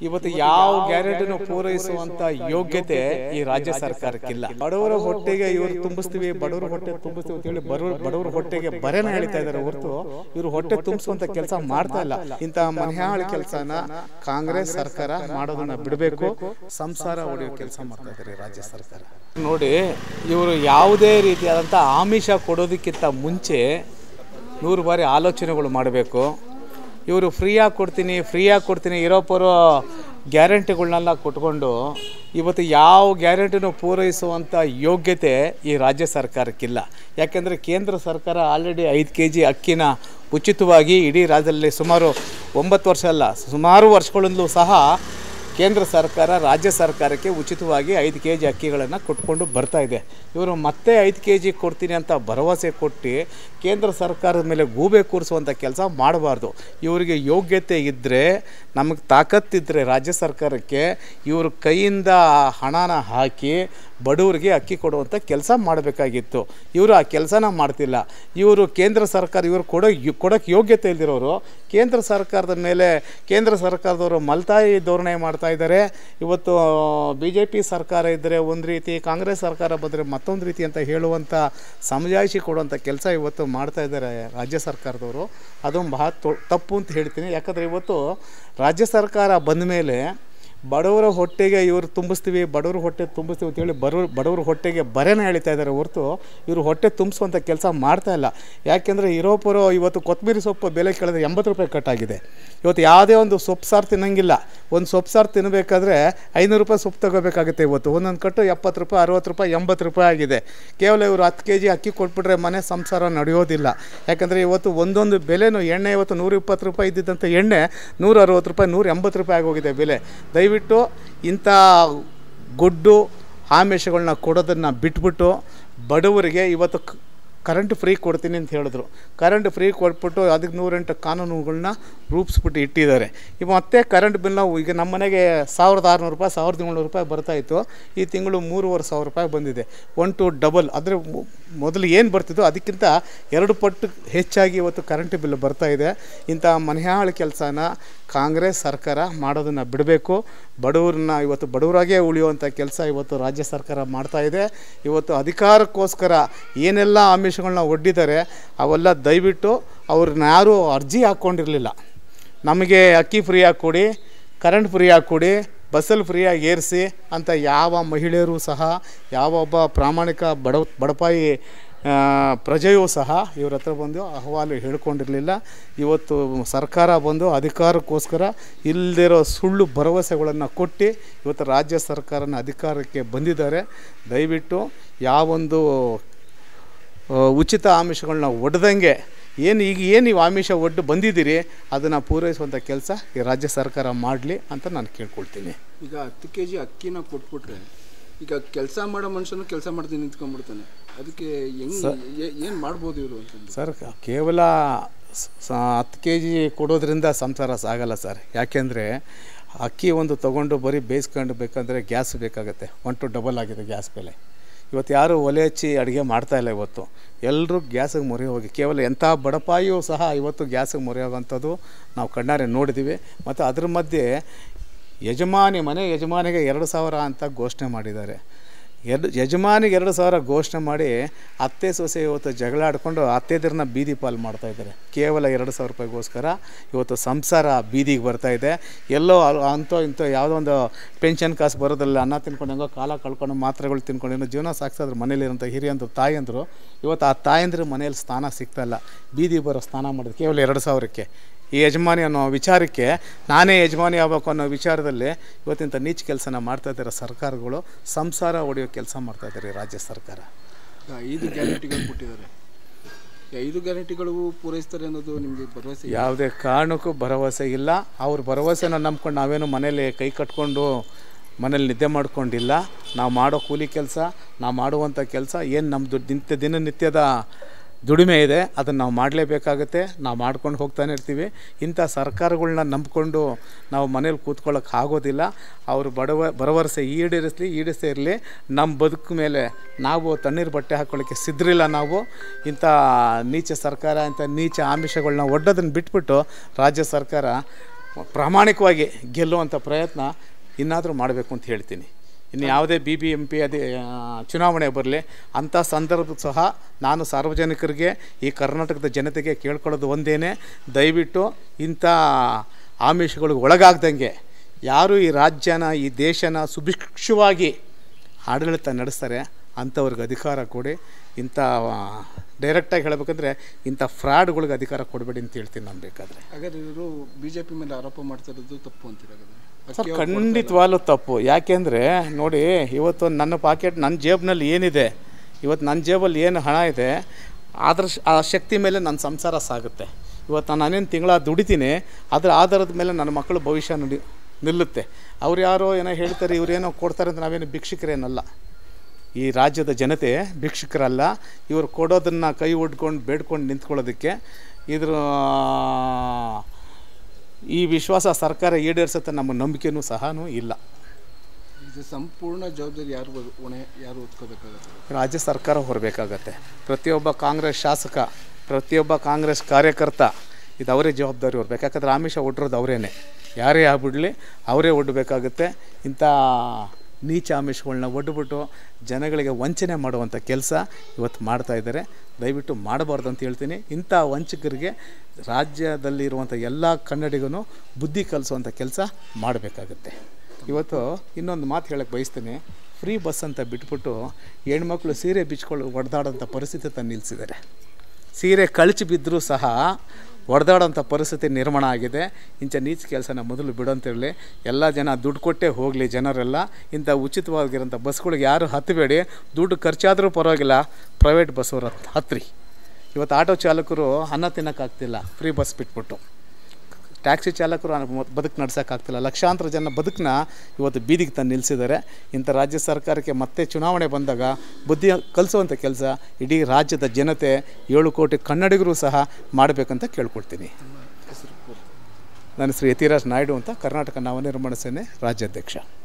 ಇವತ್ತು ಯಾವ ಗ್ಯಾರಂಟಿನೂ ಪೂರೈಸುವಂತ ಯೋಗ್ಯತೆ ಈ ರಾಜ್ಯ ಸರ್ಕಾರಕ್ಕಿಲ್ಲ ಬಡವರ ಹೊಟ್ಟೆಗೆ ಇವರು ತುಂಬಿಸ್ತೀವಿ ಬಡವರ ಹೊಟ್ಟೆ ತುಂಬಿಸ್ತೀವಿ ಅಂತ ಹೇಳಿ ಬಡವರ ಬಡವರ ಹೊಟ್ಟೆಗೆ ಬರೆನ ಹೇಳ್ತಾ ಇದ್ದಾರೆ ಹೊರತು ಇವರು ಹೊಟ್ಟೆ ತುಂಬಿಸುವಂತ ಕೆಲಸ ಮಾಡ್ತಾ ಇಲ್ಲ ಇಂತಹ ಮನೆಹಾಳಿ ಕೆಲಸನ ಕಾಂಗ್ರೆಸ್ ಸರ್ಕಾರ ಮಾಡೋದನ್ನ ಬಿಡಬೇಕು ಸಂಸಾರ ಹೊಡೆಯೋ ಕೆಲಸ ಮಾಡ್ತಾ ಇದ್ದಾರೆ ರಾಜ್ಯ ಸರ್ಕಾರ ನೋಡಿ ಇವರು ಯಾವುದೇ ರೀತಿಯಾದಂಥ ಆಮಿಷ ಕೊಡೋದಕ್ಕಿಂತ ಮುಂಚೆ ನೂರು ಬಾರಿ ಆಲೋಚನೆಗಳು ಮಾಡಬೇಕು ಇವರು ಫ್ರೀಯಾಗಿ ಕೊಡ್ತೀನಿ ಫ್ರೀಯಾಗಿ ಕೊಡ್ತೀನಿ ಇರೋ ಪರೋ ಗ್ಯಾರಂಟಿಗಳನ್ನೆಲ್ಲ ಕೊಟ್ಕೊಂಡು ಇವತ್ತು ಯಾವ ಗ್ಯಾರಂಟಿನೂ ಪೂರೈಸುವಂಥ ಯೋಗ್ಯತೆ ಈ ರಾಜ್ಯ ಸರ್ಕಾರಕ್ಕಿಲ್ಲ ಯಾಕೆಂದರೆ ಕೇಂದ್ರ ಸರ್ಕಾರ ಆಲ್ರೆಡಿ ಐದು ಕೆ ಜಿ ಅಕ್ಕಿನ ಉಚಿತವಾಗಿ ಇಡೀ ರಾಜ್ಯದಲ್ಲಿ ಸುಮಾರು ಒಂಬತ್ತು ವರ್ಷ ಅಲ್ಲ ಸುಮಾರು ವರ್ಷಗಳಿಂದಲೂ ಸಹ ಕೇಂದ್ರ ಸರ್ಕಾರ ರಾಜ್ಯ ಸರ್ಕಾರಕ್ಕೆ ಉಚಿತವಾಗಿ ಐದು ಕೆ ಜಿ ಅಕ್ಕಿಗಳನ್ನು ಕೊಟ್ಕೊಂಡು ಬರ್ತಾ ಇದೆ ಇವರು ಮತ್ತೆ ಐದು ಕೆ ಜಿ ಕೊಡ್ತೀನಿ ಅಂತ ಭರವಸೆ ಕೊಟ್ಟು ಕೇಂದ್ರ ಸರ್ಕಾರದ ಮೇಲೆ ಗೂಬೆ ಕೂರಿಸುವಂಥ ಕೆಲಸ ಮಾಡಬಾರ್ದು ಇವರಿಗೆ ಯೋಗ್ಯತೆ ಇದ್ದರೆ ನಮಗೆ ತಾಕತ್ತಿದ್ದರೆ ರಾಜ್ಯ ಸರ್ಕಾರಕ್ಕೆ ಇವ್ರ ಕೈಯಿಂದ ಹಣನ ಹಾಕಿ ಬಡವರಿಗೆ ಅಕ್ಕಿ ಕೊಡುವಂಥ ಕೆಲಸ ಮಾಡಬೇಕಾಗಿತ್ತು ಇವರು ಆ ಕೆಲಸನ ಮಾಡ್ತಿಲ್ಲ ಇವರು ಕೇಂದ್ರ ಸರ್ಕಾರ ಇವರು ಕೊಡೋ ಕೊಡೋಕ್ಕೆ ಯೋಗ್ಯತೆ ಇಲ್ದಿರೋರು ಕೇಂದ್ರ ಸರ್ಕಾರದ ಮೇಲೆ ಕೇಂದ್ರ ಸರ್ಕಾರದವರು ಮಲ್ತಾಯಿ ಧೋರಣೆ ಮಾಡ್ತಾ ಇದ್ದಾರೆ ಇವತ್ತು ಬಿ ಜೆ ಪಿ ಸರ್ಕಾರ ಇದ್ದರೆ ಒಂದು ರೀತಿ ಕಾಂಗ್ರೆಸ್ ಸರ್ಕಾರ ಬಂದರೆ ಮತ್ತೊಂದು ರೀತಿ ಅಂತ ಹೇಳುವಂಥ ಸಮಜಾಯಿಷಿ ಕೊಡುವಂಥ ಕೆಲಸ ಇವತ್ತು ಮಾಡ್ತಾ ಇದ್ದಾರೆ ರಾಜ್ಯ ಸರ್ಕಾರದವರು ಅದು ಬಹಳ ತೊ- ತಪ್ಪು ಅಂತ ಹೇಳ್ತೀನಿ ಯಾಕಂದರೆ ಇವತ್ತು ರಾಜ್ಯ ಸರ್ಕಾರ ಬಂದ ಮೇಲೆ ಬಡವರ ಹೊಟ್ಟೆಗೆ ಇವರು ತುಂಬಿಸ್ತೀವಿ ಬಡವರ ಹೊಟ್ಟೆ ತುಂಬಿಸ್ತೀವಿ ಅಂತೇಳಿ ಬಡವ್ರ ಬಡವರ ಹೊಟ್ಟೆಗೆ ಬರೆನ ಹೇಳ್ತಾ ಇದ್ದಾರೆ ಹೊರತು ಇವರು ಹೊಟ್ಟೆ ತುಂಬಿಸುವಂಥ ಕೆಲಸ ಮಾಡ್ತಾ ಇಲ್ಲ ಯಾಕೆಂದರೆ ಇರೋ ಪರೋ ಇವತ್ತು ಕೊತ್ತಂಬರಿ ಸೊಪ್ಪು ಬೆಲೆ ಕೇಳಿದ್ರೆ ಎಂಬತ್ತು ರೂಪಾಯಿ ಕಟ್ಟಾಗಿದೆ ಇವತ್ತು ಯಾವುದೇ ಒಂದು ಸೊಪ್ಪು ಸಾರು ತಿನ್ನಂಗಿಲ್ಲ ಒಂದು ಸೊಪ್ಪು ಸಾರು ತಿನ್ನಬೇಕಾದ್ರೆ ಐನೂರು ರೂಪಾಯಿ ಸೊಪ್ಪು ತಗೋಬೇಕಾಗುತ್ತೆ ಇವತ್ತು ಒಂದೊಂದು ಕಟ್ಟು ಎಪ್ಪತ್ತು ರೂಪಾಯಿ ಅರವತ್ತು ರೂಪಾಯಿ ಎಂಬತ್ತು ರೂಪಾಯಿ ಆಗಿದೆ ಕೇವಲ ಇವರು ಹತ್ತು ಕೆ ಜಿ ಅಕ್ಕಿ ಕೊಟ್ಬಿಟ್ರೆ ಮನೆ ಸಂಸಾರ ನಡೆಯೋದಿಲ್ಲ ಯಾಕಂದರೆ ಇವತ್ತು ಒಂದೊಂದು ಬೆಲೆನೂ ಎಣ್ಣೆ ಇವತ್ತು ನೂರ ಇಪ್ಪತ್ತು ರೂಪಾಯಿ ಇದ್ದಿದ್ದಂಥ ಎಣ್ಣೆ ನೂರ ಅರವತ್ತು ರೂಪಾಯಿ ನೂರ ಎಂಬತ್ತು ರೂಪಾಯಿ ಆಗೋಗಿದೆ ಬೆಲೆ ದಯವಿಟ್ಟು ಇಂಥ ಗೊಡ್ಡು ಆಮಿಷಗಳನ್ನ ಕೊಡೋದನ್ನು ಬಿಟ್ಬಿಟ್ಟು ಬಡವರಿಗೆ ಇವತ್ತು ಕ- ಕರೆಂಟ್ ಫ್ರೀ ಕೊಡ್ತೀನಿ ಅಂತ ಹೇಳಿದ್ರು ಕರೆಂಟ್ ಫ್ರೀ ಕೊಟ್ಬಿಟ್ಟು ಅದಕ್ಕೆ ನೂರೆಂಟು ಕಾನೂನುಗಳನ್ನ ರೂಪಿಸ್ಬಿಟ್ಟು ಇಟ್ಟಿದ್ದಾರೆ ಈಗ ಮತ್ತೆ ಕರೆಂಟ್ ಬಿಲ್ ನಾವು ಈಗ ನಮ್ಮ ಮನೆಗೆ ಸಾವಿರದ ಆರುನೂರು ರೂಪಾಯಿ ಸಾವಿರದ ಏಳ್ನೂರು ರೂಪಾಯಿ ಬರ್ತಾಯಿತ್ತು ಈ ತಿಂಗಳು ಮೂರುವರೆ ಸಾವಿರ ರೂಪಾಯಿ ಬಂದಿದೆ ಒನ್ ಟು ಡಬಲ್ ಆದರೆ ಮೊದಲು ಏನು ಬರ್ತಿದ್ದೋ ಅದಕ್ಕಿಂತ ಎರಡು ಪಟ್ಟು ಹೆಚ್ಚಾಗಿ ಇವತ್ತು ಕರೆಂಟ್ ಬಿಲ್ ಬರ್ತಾ ಇದೆ ಇಂಥ ಮನೆಹಾಳು ಕೆಲಸನ ಕಾಂಗ್ರೆಸ್ ಸರ್ಕಾರ ಮಾಡೋದನ್ನು ಬಿಡಬೇಕು ಬಡವ್ರನ್ನ ಇವತ್ತು ಬಡವರಾಗೇ ಉಳಿಯುವಂಥ ಕೆಲಸ ಇವತ್ತು ರಾಜ್ಯ ಸರ್ಕಾರ ಮಾಡ್ತಾ ಇದೆ ಇವತ್ತು ಅಧಿಕಾರಕ್ಕೋಸ್ಕರ ಏನೆಲ್ಲ ಆಮಿಷಗಳನ್ನ ಒಡ್ಡಿದ್ದಾರೆ ಅವೆಲ್ಲ ದಯವಿಟ್ಟು ಅವ್ರನ್ನ ಯಾರೂ ಅರ್ಜಿ ಹಾಕ್ಕೊಂಡಿರಲಿಲ್ಲ ನಮಗೆ ಅಕ್ಕಿ ಫ್ರೀಯಾಗಿ ಕೊಡಿ ಕರೆಂಟ್ ಫ್ರೀಯಾಗಿ ಕೊಡಿ ಬಸ್ಸಲ್ಲಿ ಫ್ರೀಯಾಗಿ ಏರಿಸಿ ಅಂತ ಯಾವ ಮಹಿಳೆಯರು ಸಹ ಯಾವ ಒಬ್ಬ ಪ್ರಾಮಾಣಿಕ ಬಡ ಬಡಪಾಯಿ ಆ, ಪ್ರಜೆಯೂ ಸಹ ಇವ್ರ ಹತ್ರ ಬಂದು ಅಹವಾಲು ಹೇಳ್ಕೊಂಡಿರಲಿಲ್ಲ ಇವತ್ತು ಸರ್ಕಾರ ಬಂದು ಅಧಿಕಾರಕ್ಕೋಸ್ಕರ ಇಲ್ಲದಿರೋ ಸುಳ್ಳು ಭರವಸೆಗಳನ್ನು ಕೊಟ್ಟು ಇವತ್ತು ರಾಜ್ಯ ಸರ್ಕಾರನ ಅಧಿಕಾರಕ್ಕೆ ಬಂದಿದ್ದಾರೆ ದಯವಿಟ್ಟು ಯಾವೊಂದು ಆ, ಉಚಿತ ಆಮಿಷಗಳನ್ನ ಒಡ್ದಂಗೆ ಏನು ಈಗ ಏನು ನೀವು ಆಮಿಷ ಒಡ್ಡು ಬಂದಿದ್ದೀರಿ ಅದನ್ನು ಪೂರೈಸುವಂಥ ಕೆಲಸ ಈ ರಾಜ್ಯ ಸರ್ಕಾರ ಮಾಡಲಿ ಅಂತ ನಾನು ಕೇಳ್ಕೊಳ್ತೀನಿ ಈಗ ಹತ್ತು ಕೆ ಜಿ ಅಕ್ಕಿನ ಕೊಟ್ಬಿಟ್ರೆ ಈಗ ಕೆಲಸ ಮಾಡೋ ಮನುಷ್ಯನು ಕೆಲಸ ಮಾಡ್ತೀನಿ ನಿಂತ್ಕೊಂಡ್ಬಿಡ್ತಾನೆ ಅದಕ್ಕೆ ಹೆಂಗ್ ಏನು ಮಾಡ್ಬೋದು ಇವರು ಅಂತಂದು ಸರ್ ಕ- ಕೇವಲ ಸ- ಸ- ಹತ್ತು ಕೆ ಜಿ ಕೊಡೋದ್ರಿಂದ ಸಂಸಾರ ಸಾಗಲ್ಲ ಸರ್ ಯಾಕೆಂದರೆ ಅಕ್ಕಿ ಒಂದು ತೊಗೊಂಡು ಬರೀ ಬೇಯಿಸ್ಕೊಂಡು ಬೇಕಂದರೆ ಗ್ಯಾಸ್ ಬೇಕಾಗುತ್ತೆ ಒನ್ ಟು ಡಬಲ್ ಆಗಿದೆ ಗ್ಯಾಸ್ ಬೆಲೆ ಇವತ್ತು ಯಾರು ಒಲೆ ಹಚ್ಚಿ ಅಡುಗೆ ಮಾಡ್ತಾ ಇಲ್ಲ ಇವತ್ತು ಎಲ್ಲರೂ ಗ್ಯಾಸಿಗೆ ಮೊರೆ ಹೋಗಿ ಕೇವಲ ಎಂಥ ಬಡಪಾಯಿಯೂ ಸಹ ಇವತ್ತು ಗ್ಯಾಸಿಗೆ ಮೊರೆ ಹೋಗೋಂಥದ್ದು ನಾವು ಕಣ್ಣಾರೆ ನೋಡಿದ್ದೀವಿ ಮತ್ತು ಅದ್ರ ಮಧ್ಯೆ ಯಜಮಾನಿ ಮನೆ ಯಜಮಾನಿಗೆ ಎರಡು ಸಾವಿರ ಅಂತ ಘೋಷಣೆ ಮಾಡಿದ್ದಾರೆ ಎರಡು ಯಜಮಾನಿಗೆ ಎರಡು ಸಾವಿರ ಘೋಷಣೆ ಮಾಡಿ ಅತ್ತೆ ಸೊಸೆ ಇವತ್ತು ಜಗಳ ಆಡ್ಕೊಂಡು ಅತ್ತೆದಿರನ್ನ ಬೀದಿ ಪಾಲು ಮಾಡ್ತಾ ಇದ್ದಾರೆ ಕೇವಲ ಎರಡು ಸಾವಿರ ರೂಪಾಯಿಗೋಸ್ಕರ ಇವತ್ತು ಸಂಸಾರ ಬೀದಿಗೆ ಬರ್ತಾ ಇದೆ ಎಲ್ಲೋ ಅಲ್- ಅಂತೋ ಇಂತೋ ಯಾವುದೋ ಒಂದು ಪೆನ್ಷನ್ ಕಾಸು ಬರೋದಿಲ್ಲ ಅನ್ನ ತಿನ್ಕೊಂಡು ಹೆಂಗೋ ಕಾಲ ಕಳ್ಕೊಂಡು ಮಾತ್ರೆಗಳು ತಿನ್ಕೊಂಡು ಏನೋ ಜೀವನ ಸಾಗಿಸೋದ್ರ ಮನೇಲಿರೋಂಥ ಹಿರಿಯಂದ್ರು ತಾಯಂದರು ಇವತ್ತು ಆ ತಾಯಂದ್ರ ಮನೇಲಿ ಸ್ಥಾನ ಸಿಗ್ತಾಯಿಲ್ಲ ಬೀದಿ ಬರೋ ಸ್ನಾನ ಮಾಡೋದು ಕೇವಲ ಎರಡು ಸಾವಿರಕ್ಕೆ ಈ ಯಜಮಾನಿ ಅನ್ನೋ ವಿಚಾರಕ್ಕೆ ನಾನೇ ಯಜಮಾನಿ ಆಗಬೇಕು ಅನ್ನೋ ವಿಚಾರದಲ್ಲಿ ಇವತ್ತಿಂಥ ನೀಚ ಕೆಲಸನ ಮಾಡ್ತಾ ಇದ್ದಾರೆ ಸರ್ಕಾರಗಳು ಸಂಸಾರ ಹೊಡೆಯೋ ಕೆಲಸ ಮಾಡ್ತಾ ಇದ್ದಾರೆ ಈ ರಾಜ್ಯ ಸರ್ಕಾರ ಈಗ ಐದು ಗ್ಯಾರಂಟಿಗಳು ಕೊಟ್ಟಿದ್ದಾರೆ ಈ ಐದು ಗ್ಯಾರಂಟಿಗಳು ಪೂರೈಸ್ತಾರೆ ಅನ್ನೋದು ನಿಮಗೆ ಭರವಸೆ ಇದೆಯಾ? ಯಾವುದೇ ಕಾರಣಕ್ಕೂ ಭರವಸೆ ಇಲ್ಲ ಅವ್ರ ಭರವಸೆನ ನಂಬ್ಕೊಂಡು ನಾವೇನು ಮನೇಲಿ ಕೈ ಕಟ್ಕೊಂಡು ಮನೇಲಿ ನಿದ್ದೆ ಮಾಡ್ಕೊಂಡಿಲ್ಲ ನಾವು ಮಾಡೋ ಕೂಲಿ ಕೆಲಸ ನಾವು ಮಾಡುವಂಥ ಕೆಲಸ ಏನು ನಮ್ಮ ದುಡ್ಡು ನಿತ್ಯ ದಿನನಿತ್ಯದ ದುಡಿಮೆ ಇದೆ ಅದನ್ನು ನಾವು ಮಾಡಲೇಬೇಕಾಗುತ್ತೆ ನಾವು ಮಾಡ್ಕೊಂಡು ಹೋಗ್ತಾನೆ ಇರ್ತೀವಿ ಇಂಥ ಸರ್ಕಾರಗಳನ್ನ ನಂಬಿಕೊಂಡು ನಾವು ಮನೇಲಿ ಕೂತ್ಕೊಳ್ಳೋಕೆ ಆಗೋದಿಲ್ಲ ಅವರು ಬಡವ ಭರವಸೆ ಈಡೇರಿಸಲಿ ಈಡೇರಿಸೇ ಇರಲಿ ನಮ್ಮ ಬದುಕು ಮೇಲೆ ನಾವು ತಣ್ಣೀರು ಬಟ್ಟೆ ಹಾಕ್ಕೊಳ್ಳೋಕ್ಕೆ ಸಿದ್ರಿಲ್ಲ ನಾವು ಇಂಥ ನೀಚ ಸರ್ಕಾರ ಇಂಥ ನೀಚ ಆಮಿಷಗಳನ್ನ ಒಡ್ಡೋದನ್ನು ಬಿಟ್ಬಿಟ್ಟು ರಾಜ್ಯ ಸರ್ಕಾರ ಪ್ರಾಮಾಣಿಕವಾಗಿ ಗೆಲ್ಲುವಂಥ ಪ್ರಯತ್ನ ಇನ್ನಾದರೂ ಮಾಡಬೇಕು ಅಂತ ಹೇಳ್ತೀನಿ ಇನ್ನು ಯಾವುದೇ ಬಿ ಬಿ ಎಂ ಪಿ ಅದೇ ಆ, ಚುನಾವಣೆ ಬರಲಿ ಅಂಥ ಸಂದರ್ಭ ಸಹ ನಾನು ಸಾರ್ವಜನಿಕರಿಗೆ ಈ ಕರ್ನಾಟಕದ ಜನತೆಗೆ ಕೇಳ್ಕೊಳ್ಳೋದು ಒಂದೇನೆ ದಯವಿಟ್ಟು ಇಂಥ ಆಮಿಷಗಳಿಗೆ ಒಳಗಾಗ್ದಂಗೆ ಯಾರು ಈ ರಾಜ್ಯನ ಈ ದೇಶನ ಸುಭಿಕ್ಷವಾಗಿ ಆಡಳಿತ ನಡೆಸ್ತಾರೆ ಅಂಥವ್ರಿಗೆ ಅಧಿಕಾರ ಕೊಡಿ ಇಂಥ ಡೈರೆಕ್ಟಾಗಿ ಹೇಳಬೇಕಂದ್ರೆ ಇಂಥ ಫ್ರಾಡ್ಗಳಿಗೆ ಅಧಿಕಾರ ಕೊಡಬೇಡಿ ಅಂತ ಹೇಳ್ತೀನಿ ನಾನು ಬೇಕಾದರೆ ಹಾಗಾದ್ರೆ ಇವರು ಬಿಜೆಪಿ ಮೇಲೆ ಆರೋಪ ಮಾಡ್ತಾ ಇರೋದು ತಪ್ಪು ಅಂತೀರ ಹಾಗಾದ್ರೆ ಸರ್ ಅಕ್ಕಿ ಅವ್ರು ಖಂಡಿತವಾಗ್ಲೂ ತಪ್ಪು ಯಾಕೆಂದರೆ ನೋಡಿ ಇವತ್ತು ನನ್ನ ಪಾಕೆಟ್ ನನ್ನ ಜೇಬ್ನಲ್ಲಿ ಏನಿದೆ ಇವತ್ತು ನನ್ನ ಜೇಬಲ್ಲಿ ಏನು ಹಣ ಇದೆ ಅದ್ರ ಶ- ಆ ಶಕ್ತಿ ಮೇಲೆ ನನ್ನ ಸಂಸಾರ ಸಾಗುತ್ತೆ ಇವತ್ತು ನಾನು ನಾನೇನು ತಿಂಗಳ ದುಡಿತೀನಿ ಅದರ ಆಧಾರದ ಮೇಲೆ ನನ್ನ ಮಕ್ಕಳ ಭವಿಷ್ಯ ನುಡಿ ನಿಲ್ಲುತ್ತೆ ಅವ್ರು ಯಾರೋ ಏನೋ ಹೇಳ್ತಾರೆ ಇವ್ರೇನೋ ಕೊಡ್ತಾರೆ ಅಂತ ನಾವೇನು ಭಿಕ್ಷುಕರೇನಲ್ಲ ಈ ರಾಜ್ಯದ ಜನತೆ ಭಿಕ್ಷುಕರಲ್ಲ ಇವರು ಕೊಡೋದನ್ನು ಕೈ ಒಡ್ಕೊಂಡು ಬೇಡ್ಕೊಂಡು ನಿಂತ್ಕೊಳ್ಳೋದಕ್ಕೆ ಇದ್ರ ಈ ವಿಶ್ವಾಸ ಸರ್ಕಾರ ಈಡೇರಿಸುತ್ತೆ ನಮ್ಮ ನಂಬಿಕೆನೂ ಸಹ ಇಲ್ಲ ಇದು ಸಂಪೂರ್ಣ ಜವಾಬ್ದಾರಿ ಯಾರು ಬ- ಹೊಣೆ ಯಾರು ಹೊತ್ಕೋಬೇಕಾಗತ್ತೆ ರಾಜ್ಯ ಸರ್ಕಾರ ಹೊರಬೇಕಾಗತ್ತೆ ಪ್ರತಿಯೊಬ್ಬ ಕಾಂಗ್ರೆಸ್ ಶಾಸಕ ಪ್ರತಿಯೊಬ್ಬ ಕಾಂಗ್ರೆಸ್ ಕಾರ್ಯಕರ್ತ ಇದು ಅವರೇ ಜವಾಬ್ದಾರಿ ಹೊರಬೇಕು ಯಾಕಂದ್ರೆ ಆಮಿಷ ಒಡ್ರೋದು ಅವರೇನೆ ಯಾರೇ ಆಗ್ಬಿಡಲಿ ಅವರೇ ಒಡ್ಡಬೇಕಾಗುತ್ತೆ ಇಂಥ ನೀಚ ಆಮಿಷಗಳನ್ನ ಒಡ್ಡುಬಿಟ್ಟು ಜನಗಳಿಗೆ ವಂಚನೆ ಮಾಡುವಂಥ ಕೆಲಸ ಇವತ್ತು ಮಾಡ್ತಾ ಇದ್ದಾರೆ ದಯವಿಟ್ಟು ಮಾಡಬಾರ್ದು ಅಂತ ಹೇಳ್ತೀನಿ ಇಂಥ ವಂಚಕರಿಗೆ ರಾಜ್ಯದಲ್ಲಿರುವಂಥ ಎಲ್ಲ ಕನ್ನಡಿಗನು ಬುದ್ಧಿ ಕಲಿಸುವಂಥ ಕೆಲಸ ಮಾಡಬೇಕಾಗುತ್ತೆ ಇವತ್ತು ಇನ್ನೊಂದು ಮಾತು ಹೇಳಕ್ಕೆ ಬಯಸ್ತೀನಿ ಫ್ರೀ ಬಸ್ ಅಂತ ಬಿಟ್ಬಿಟ್ಟು ಹೆಣ್ಮಕ್ಳು ಸೀರೆ ಬಿಚ್ಕೊಂಡು ಹೊಡೆದಾಡೋಂಥ ಪರಿಸ್ಥಿತಿ ತಂದು ನಿಲ್ಲಿಸಿದ್ದಾರೆ ಸೀರೆ ಕಳಚಿ ಬಿದ್ದರೂ ಸಹ ಹೊಡೆದಾಡೋಂಥ ಪರಿಸ್ಥಿತಿ ನಿರ್ಮಾಣ ಆಗಿದೆ ಇಂಥ ನೀಚ ಕೆಲಸನ ಮೊದಲು ಬಿಡೋಂತಿರಲಿ ಎಲ್ಲ ಜನ ದುಡ್ಡು ಕೊಟ್ಟೇ ಹೋಗಲಿ ಜನರೆಲ್ಲ ಇಂಥ ಉಚಿತವಾಗಿರೋಂಥ ಬಸ್ಗಳಿಗೆ ಯಾರು ಹತ್ತಬೇಡಿ ದುಡ್ಡು ಖರ್ಚಾದರೂ ಪರವಾಗಿಲ್ಲ ಪ್ರೈವೇಟ್ ಬಸ್ಸವ್ರು ಹತ್ರಿ ಇವತ್ತು ಆಟೋ ಚಾಲಕರು ಅನ್ನ ತಿನ್ನೋಕ್ಕಾಗ್ತಿಲ್ಲ ಫ್ರೀ ಬಸ್ ಬಿಟ್ಬಿಟ್ಟು ಟ್ಯಾಕ್ಸಿ ಚಾಲಕರು ಅನ್- ಬದುಕು ನಡ್ಸೋಕ್ಕಾಗ್ತಿಲ್ಲ ಲಕ್ಷಾಂತರ ಜನ ಬದುಕನ್ನ ಇವತ್ತು ಬೀದಿಗೆ ತಂದು ನಿಲ್ಲಿಸಿದ್ದಾರೆ ಇಂಥ ರಾಜ್ಯ ಸರ್ಕಾರಕ್ಕೆ ಮತ್ತೆ ಚುನಾವಣೆ ಬಂದಾಗ ಬುದ್ಧಿ ಕಲಿಸುವಂಥ ಕೆಲಸ ಇಡೀ ರಾಜ್ಯದ ಜನತೆ ಏಳು ಕೋಟಿ ಕನ್ನಡಿಗರು ಸಹ ಮಾಡಬೇಕಂತ ಕೇಳ್ಕೊಳ್ತೀನಿ ಹೆಸರು ನನ್ನ ಶ್ರೀ ಯತಿರಾಜ್ ನಾಯ್ಡು ಅಂತ ಕರ್ನಾಟಕ ನವನಿರ್ಮಾಣ ಸೇನೆ ರಾಜ್ಯಾಧ್ಯಕ್ಷ